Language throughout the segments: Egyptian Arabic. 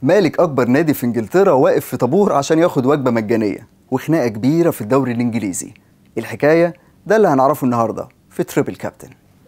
مالك اكبر نادي في انجلترا واقف في طابور عشان ياخد وجبه مجانيه وخناقه كبيره في الدوري الانجليزي الحكايه ده اللي هنعرفه النهارده في تريبل كابتن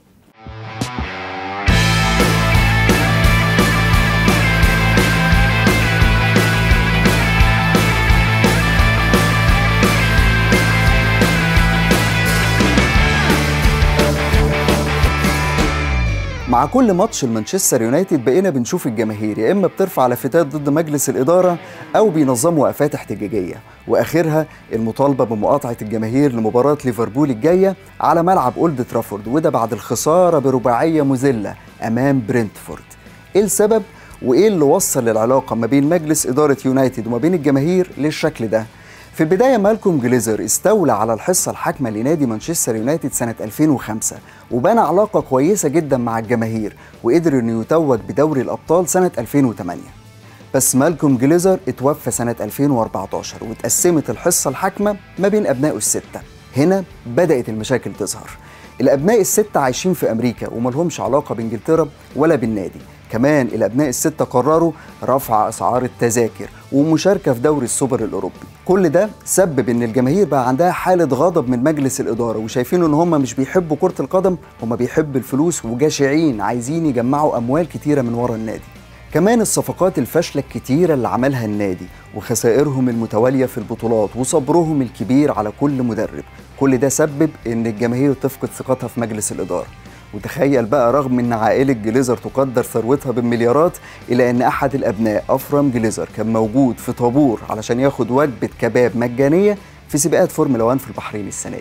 مع كل ماتش لمانشستر يونايتد بقينا بنشوف الجماهير يا اما بترفع لافتات ضد مجلس الاداره او بينظموا وقفات احتجاجيه واخرها المطالبه بمقاطعه الجماهير لمباراه ليفربول الجايه على ملعب اولد ترافورد وده بعد الخساره برباعيه مذله امام برنتفورد ايه السبب وايه اللي وصل للعلاقه ما بين مجلس اداره يونايتد وما بين الجماهير للشكل ده في البداية مالكوم جليزر استولى على الحصة الحاكمة لنادي مانشستر يونايتد سنة 2005 وبنى علاقة كويسة جدا مع الجماهير وقدر انه يتوج بدوري الأبطال سنة 2008 بس مالكوم جليزر اتوفى سنة 2014 واتقسمت الحصة الحاكمة ما بين أبنائه الستة هنا بدأت المشاكل تظهر الأبناء الستة عايشين في أمريكا وملهمش علاقة بإنجلترا ولا بالنادي كمان الأبناء الستة قرروا رفع أسعار التذاكر ومشاركة في دوري السوبر الأوروبي كل ده سبب إن الجماهير بقى عندها حالة غضب من مجلس الإدارة وشايفين إن هم مش بيحبوا كرة القدم هم بيحبوا الفلوس وجشعين عايزين يجمعوا أموال كتيرة من ورا النادي كمان الصفقات الفاشلة الكتيرة اللي عملها النادي وخسائرهم المتوالية في البطولات وصبرهم الكبير على كل مدرب كل ده سبب إن الجماهير تفقد ثقتها في مجلس الإدارة وتخيل بقى رغم ان عائلة جليزر تقدر ثروتها بالمليارات الا ان احد الابناء افرام جليزر كان موجود في طابور علشان ياخد وجبة كباب مجانية في سباقات فورمولا 1 في البحرين السنة دي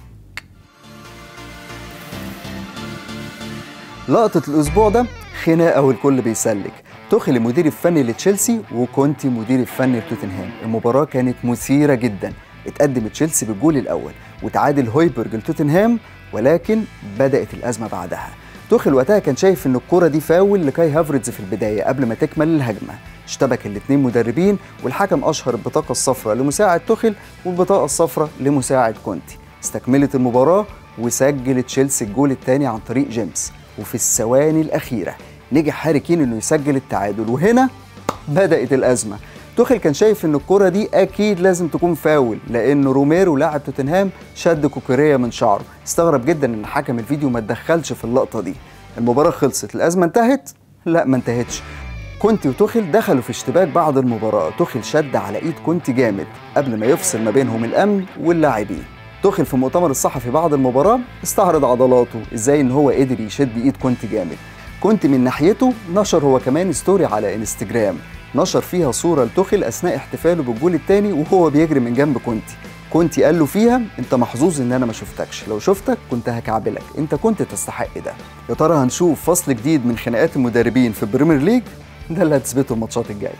لقطة الأسبوع ده خناقة والكل بيسلك توخيل المدير الفني لتشيلسي وكونتي مدير الفني لتوتنهام المباراة كانت مثيرة جدا اتقدم تشيلسي بالجول الأول وتعادل هويبرج لتوتنهام ولكن بدأت الأزمة بعدها توخيل وقتها كان شايف ان الكرة دي فاول لكاي هافرتز في البداية قبل ما تكمل الهجمة اشتبك الاثنين مدربين والحكم أشهر البطاقة الصفراء لمساعد توخيل والبطاقة الصفراء لمساعد كونتي استكملت المباراة وسجل تشيلسي الجول الثاني عن طريق جيمس وفي الثواني الأخيرة نجح هاري كين انه يسجل التعادل وهنا بدأت الأزمة توخيل كان شايف ان الكرة دي اكيد لازم تكون فاول لان روميرو لاعب توتنهام شد كوكوريا من شعره استغرب جدا ان حكم الفيديو ما اتدخلش في اللقطة دي المباراة خلصت الازمة انتهت لا ما انتهتش كونتي وتوخيل دخلوا في اشتباك بعد المباراة توخيل شد على ايد كونتي جامد قبل ما يفصل ما بينهم الامن واللاعبين توخيل في المؤتمر الصحفي بعد المباراة استعرض عضلاته ازاي ان هو قدر يشد ايد كونتي جامد كنت من ناحيته نشر هو كمان ستوري على انستجرام نشر فيها صورة لتوخيل أثناء احتفاله بالجول الثاني وهو بيجري من جنب كونتي كونتي قال له فيها انت محظوظ ان انا ما شفتكش لو شفتك كنت هكعبلك انت كنت تستحق ده يا ترى هنشوف فصل جديد من خناقات المدربين في البريمير ليج ده اللي هتثبته الماتشات الجايه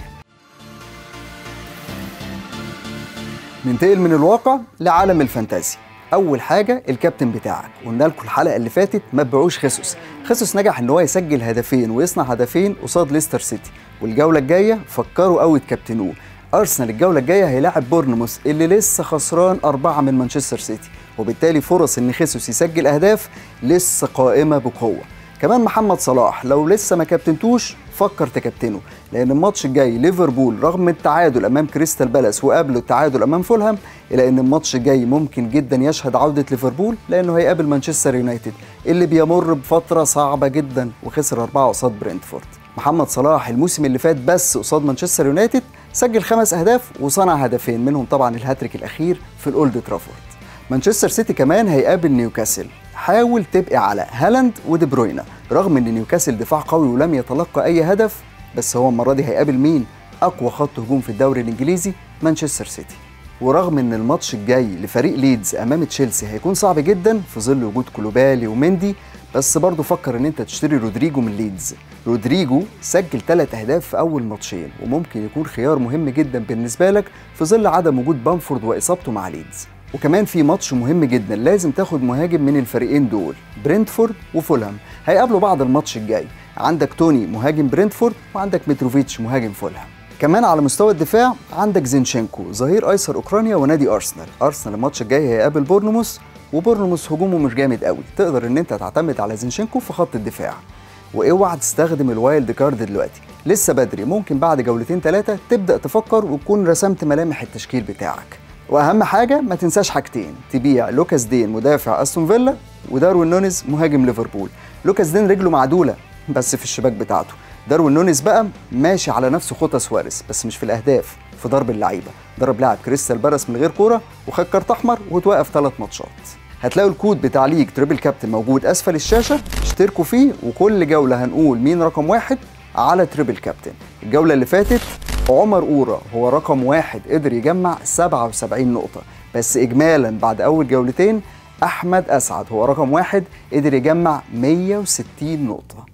ننتقل من الواقع لعالم الفانتازي اول حاجه الكابتن بتاعك قلنا لكم الحلقه اللي فاتت ما تبيعوش خيسوس خيسوس نجح ان هو يسجل هدفين ويصنع هدفين قصاد ليستر سيتي والجوله الجايه فكروا قوي تكابتنوه ارسنال الجوله الجايه هيلاعب بورنموث اللي لسه خسران أربعة من مانشستر سيتي وبالتالي فرص ان خيسوس يسجل اهداف لسه قائمه بقوه كمان محمد صلاح لو لسه ما كابتنتوش فكر تكابتنه لان الماتش الجاي ليفربول رغم التعادل امام كريستال بالاس وقبله التعادل امام فولهام الا ان الماتش الجاي ممكن جدا يشهد عوده ليفربول لانه هيقابل مانشستر يونايتد اللي بيمر بفتره صعبه جدا وخسر اربعه قصاد برنتفورد محمد صلاح الموسم اللي فات بس قصاد مانشستر يونايتد سجل خمس اهداف وصنع هدفين منهم طبعا الهاتريك الاخير في الاولد ترافورد مانشستر سيتي كمان هيقابل نيوكاسل حاول تبقي على هالاند ودي بروينا رغم ان نيوكاسل دفاع قوي ولم يتلقى اي هدف بس هو المره دي هيقابل مين اقوى خط هجوم في الدوري الانجليزي مانشستر سيتي ورغم ان الماتش الجاي لفريق ليدز امام تشيلسي هيكون صعب جدا في ظل وجود كولوبالي ومندي بس برضه فكر ان انت تشتري رودريجو من ليدز رودريجو سجل ثلاث اهداف في اول ماتشين وممكن يكون خيار مهم جدا بالنسبه لك في ظل عدم وجود بامفورد واصابته مع ليدز وكمان في ماتش مهم جدا لازم تاخد مهاجم من الفريقين دول برنتفورد وفولهام هيقابلوا بعض الماتش الجاي عندك توني مهاجم برنتفورد وعندك متروفيتش مهاجم فولهام كمان على مستوى الدفاع عندك زينشينكو ظهير ايسر اوكرانيا ونادي ارسنال ارسنال الماتش الجاي هيقابل بورنموث وبورنموث هجومه مش جامد قوي تقدر ان انت تعتمد على زينشينكو في خط الدفاع واوعى تستخدم الوايلد كارد دلوقتي لسه بدري ممكن بعد جولتين ثلاثة تبدأ تفكر وتكون رسمت ملامح التشكيل بتاعك واهم حاجه ما تنساش حاجتين تبيع لوكاس دين مدافع استون فيلا وداروين نونيز مهاجم ليفربول لوكاس دين رجله معدوله بس في الشباك بتاعته داروين نونيز بقى ماشي على نفس خطى سواريز بس مش في الاهداف في ضرب اللعيبه ضرب لاعب كريستال بالاس من غير كوره وخد كارت احمر وتوقف ثلاث ماتشات هتلاقوا الكود بتاع ليج تريبل كابتن موجود اسفل الشاشه اشتركوا فيه وكل جوله هنقول مين رقم واحد على تريبل كابتن الجوله اللي فاتت عمر أورا هو رقم واحد قدر يجمع 77 نقطة بس إجمالا بعد أول جولتين أحمد أسعد هو رقم واحد قدر يجمع 160 نقطة